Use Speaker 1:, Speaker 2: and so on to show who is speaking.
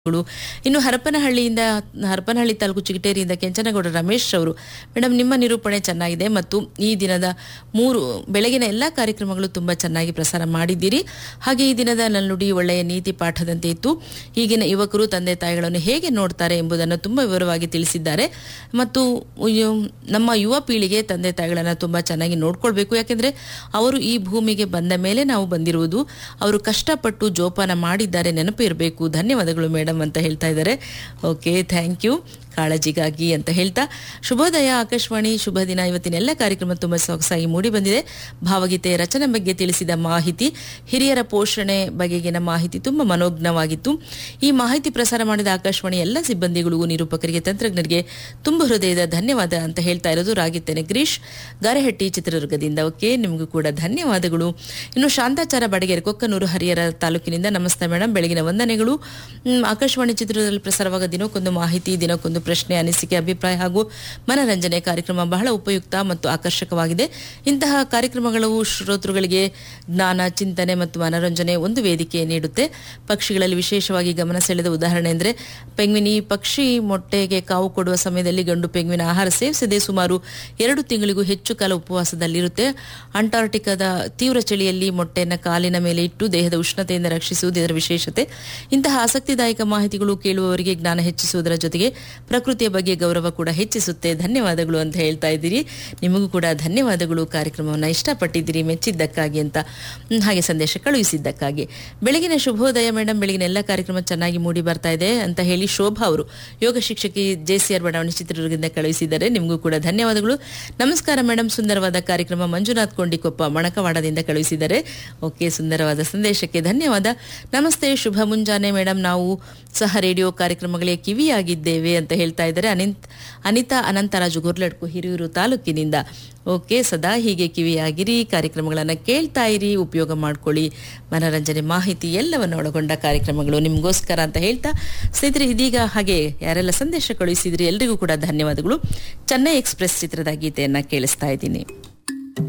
Speaker 1: ಗಳು ಇನ್ನು ಹರಪನಹಳ್ಳಿಯಿಂದ ಹರಪನಹಳ್ಳಿ ತಾಲೂಕು ಚಿಗಟೇರಿಯಿಂದ ಕೆಂಚನಗೌಡ ರಮೇಶ್ ಅವರು ಮೇಡಮ್ ನಿಮ್ಮ ನಿರೂಪಣೆ ಚೆನ್ನಾಗಿದೆ ಮತ್ತು ಈ ದಿನದ ಮೂರು ಬೆಳಗಿನ ಎಲ್ಲ ಕಾರ್ಯಕ್ರಮಗಳು ತುಂಬ ಚೆನ್ನಾಗಿ ಪ್ರಸಾರ ಮಾಡಿದ್ದೀರಿ ಹಾಗೆ ಈ ದಿನದ ನಲ್ನುಡಿ ಒಳ್ಳೆಯ ನೀತಿ ಪಾಠದಂತೆ ಇತ್ತು ಈಗಿನ ಯುವಕರು ತಂದೆ ತಾಯಿಗಳನ್ನು ಹೇಗೆ ನೋಡ್ತಾರೆ ಎಂಬುದನ್ನು ತುಂಬ ವಿವರವಾಗಿ ತಿಳಿಸಿದ್ದಾರೆ ಮತ್ತು ಯು- ನಮ್ಮ ಯುವ ಪೀಳಿಗೆ ತಂದೆ ತಾಯಿಗಳನ್ನು ತುಂಬ ಚೆನ್ನಾಗಿ ನೋಡ್ಕೊಳ್ಬೇಕು ಯಾಕೆಂದ್ರೆ ಅವರು ಈ ಭೂಮಿಗೆ ಬಂದ ಮೇಲೆ ನಾವು ಬಂದಿರುವುದು ಅವರು ಕಷ್ಟಪಟ್ಟು ಜೋಪಾನ ಮಾಡಿದ್ದಾರೆ ನೆನಪು ಇರಬೇಕು ಧನ್ಯವಾದಗಳು ಮೇಡಮ್ ಅಂತ ಹೇಳ್ತಾ ಇದ್ದಾರೆ ಓಕೆ ಥ್ಯಾಂಕ್ ಯು ಕಾಳಜಿಗಾಗಿ ಅಂತ ಹೇಳ್ತಾ ಶುಭೋದಯ ಆಕಾಶವಾಣಿ ಶುಭ ದಿನ ಇವತ್ತಿನ ಎಲ್ಲ ಕಾರ್ಯಕ್ರಮ ತುಂಬ ಸೊಗಸಾಗಿ ಮೂಡಿ ಬಂದಿದೆ ಭಾವಗೀತೆ ರಚನೆ ಬಗ್ಗೆ ತಿಳಿಸಿದ ಮಾಹಿತಿ ಹಿರಿಯರ ಪೋಷಣೆ ಬಗೆಗಿನ ಮಾಹಿತಿ ತುಂಬ ಮನೋಜ್ಞವಾಗಿತ್ತು ಈ ಮಾಹಿತಿ ಪ್ರಸಾರ ಮಾಡಿದ ಆಕಾಶವಾಣಿ ಎಲ್ಲ ಸಿಬ್ಬಂದಿಗಳಿಗೂ ನಿರೂಪಕರಿಗೆ ತಂತ್ರಜ್ಞರಿಗೆ ತುಂಬ ಹೃದಯದ ಧನ್ಯವಾದ ಅಂತ ಹೇಳ್ತಾ ಇರೋದು ರಾಗಿತ್ತೇನೆ ಗಿರೀಶ್ ಗಾರೆಹಟ್ಟಿ ಚಿತ್ರದುರ್ಗದಿಂದ ಓಕೆ ನಿಮಗೂ ಕೂಡ ಧನ್ಯವಾದಗಳು ಇನ್ನು ಶಾಂತಾಚಾರ ಬಡಗೇರಿ ಕೊಕ್ಕನೂರು ಹರಿಹರ ತಾಲೂಕಿನಿಂದ ನಮಸ್ತೆ ಮೇಡಮ್ ಬೆಳಗಿನ ವಂದನೆಗಳು ಮ್, ಆಕಾಶವಾಣಿ ಚಿತ್ರದಲ್ಲಿ ಪ್ರಸಾರವಾಗ ದಿನಕ್ಕೊಂದು ಮಾಹಿತಿ ದಿನಕ್ಕೊಂದು ಪ್ರಶ್ನೆ ಅನಿಸಿಕೆ ಅಭಿಪ್ರಾಯ ಹಾಗೂ ಮನರಂಜನೆ ಕಾರ್ಯಕ್ರಮ ಬಹಳ ಉಪಯುಕ್ತ ಮತ್ತು ಆಕರ್ಷಕವಾಗಿದೆ ಇಂತಹ ಕಾರ್ಯಕ್ರಮಗಳು ಶ್ರೋತೃಗಳಿಗೆ ಜ್ಞಾನ ಚಿಂತನೆ ಮತ್ತು ಮನರಂಜನೆ ಒಂದು ವೇದಿಕೆ ನೀಡುತ್ತೆ ಪಕ್ಷಿಗಳಲ್ಲಿ ವಿಶೇಷವಾಗಿ ಗಮನ ಸೆಳೆದ ಉದಾಹರಣೆ ಅಂದರೆ ಪೆಂಗ್ವಿನ್ ಈ ಪಕ್ಷಿ ಮೊಟ್ಟೆಗೆ ಕಾವು ಕೊಡುವ ಸಮಯದಲ್ಲಿ ಗಂಡು ಪೆಂಗ್ವಿನ ಆಹಾರ ಸೇವಿಸದೆ ಸುಮಾರು ಎರಡು ತಿಂಗಳಿಗೂ ಹೆಚ್ಚು ಕಾಲ ಉಪವಾಸದಲ್ಲಿರುತ್ತೆ ಅಂಟಾರ್ಟಿಕಾದ ತೀವ್ರ ಚಳಿಯಲ್ಲಿ ಮೊಟ್ಟೆಯನ್ನು ಕಾಲಿನ ಮೇಲೆ ಇಟ್ಟು ದೇಹದ ಉಷ್ಣತೆಯಿಂದ ರಕ್ಷಿಸುವುದು ಇದರ ವಿಶೇಷತೆ ಇಂತಹ ಆಸಕ್ತಿದಾಯಕ ಮಾಹಿತಿಗಳು ಕೇಳುವವರಿಗೆ ಜ್ಞಾನ ಹೆಚ್ಚಿಸುವುದರ ಜೊತೆಗೆ ಪ್ರಕೃತಿಯ ಬಗ್ಗೆ ಗೌರವ ಕೂಡ ಹೆಚ್ಚಿಸುತ್ತೆ ಧನ್ಯವಾದಗಳು ಅಂತ ಹೇಳ್ತಾ ಇದ್ದೀರಿ ನಿಮಗೂ ಕೂಡ ಧನ್ಯವಾದಗಳು ಕಾರ್ಯಕ್ರಮವನ್ನು ಇಷ್ಟಪಟ್ಟಿದ್ದೀರಿ ಮೆಚ್ಚಿದ್ದಕ್ಕಾಗಿ ಅಂತ ಹ್ಮ್, ಹಾಗೆ ಸಂದೇಶ ಕಳುಹಿಸಿದ್ದಕ್ಕಾಗಿ ಬೆಳಗಿನ ಶುಭೋದಯ ಮೇಡಮ್ ಬೆಳಗಿನ ಎಲ್ಲ ಕಾರ್ಯಕ್ರಮ ಚೆನ್ನಾಗಿ ಮೂಡಿ ಬರ್ತಾ ಇದೆ ಅಂತ ಹೇಳಿ ಶೋಭಾ ಅವರು ಯೋಗ ಶಿಕ್ಷಕಿ ಜೆ ಸಿ ಆರ್ ಬಡಾವಣೆ ಚಿತ್ರದುರ್ಗದಿಂದ ಕಳುಹಿಸಿದ್ದಾರೆ ನಿಮಗೂ ಕೂಡ ಧನ್ಯವಾದಗಳು ನಮಸ್ಕಾರ ಮೇಡಮ್ ಸುಂದರವಾದ ಕಾರ್ಯಕ್ರಮ ಮಂಜುನಾಥ್ ಕೊಂಡಿಕೊಪ್ಪ ಮಣಕವಾಡದಿಂದ ಕಳುಹಿಸಿದ್ದಾರೆ ಓಕೆ ಸುಂದರವಾದ ಸಂದೇಶಕ್ಕೆ ಧನ್ಯವಾದ ನಮಸ್ತೆ ಶುಭ ಮುಂಜಾನೆ ಮೇಡಮ್ ನಾವು ಸಹ ರೇಡಿಯೋ ಕಾರ್ಯಕ್ರಮಗಳಿಗೆ ಕಿವಿಯಾಗಿದ್ದೇವೆ ಅಂತ ಹೇಳ್ತಾ ಇದ್ದಾರೆ ಅನಿತ್ ಅನಿತಾ ಅನಂತರಾಜು ಗೊರ್ಲಡ್ಕು ಹಿರಿಯೂರು ತಾಲೂಕಿನಿಂದ ಓಕೆ ಸದಾ ಹೀಗೆ ಕಿವಿಯಾಗಿರಿ ಕಾರ್ಯಕ್ರಮಗಳನ್ನು ಕೇಳ್ತಾ ಇರಿ ಉಪಯೋಗ ಮಾಡ್ಕೊಳ್ಳಿ ಮನರಂಜನೆ ಮಾಹಿತಿ ಎಲ್ಲವನ್ನು ಒಳಗೊಂಡ ಕಾರ್ಯಕ್ರಮಗಳು ನಿಮಗೋಸ್ಕರ ಅಂತ ಹೇಳ್ತಾ ಸ್ನೇಹಿತರೆ ಇದೀಗ ಹಾಗೆ ಯಾರೆಲ್ಲ ಸಂದೇಶ ಕಳುಹಿಸಿದ್ರಿ ಎಲ್ರಿಗೂ ಕೂಡ ಧನ್ಯವಾದಗಳು ಚೆನ್ನೈ ಎಕ್ಸ್ಪ್ರೆಸ್ ಚಿತ್ರದ ಗೀತೆಯನ್ನ ಕೇಳಿಸ್ತಾ ಇದ್ದೀನಿ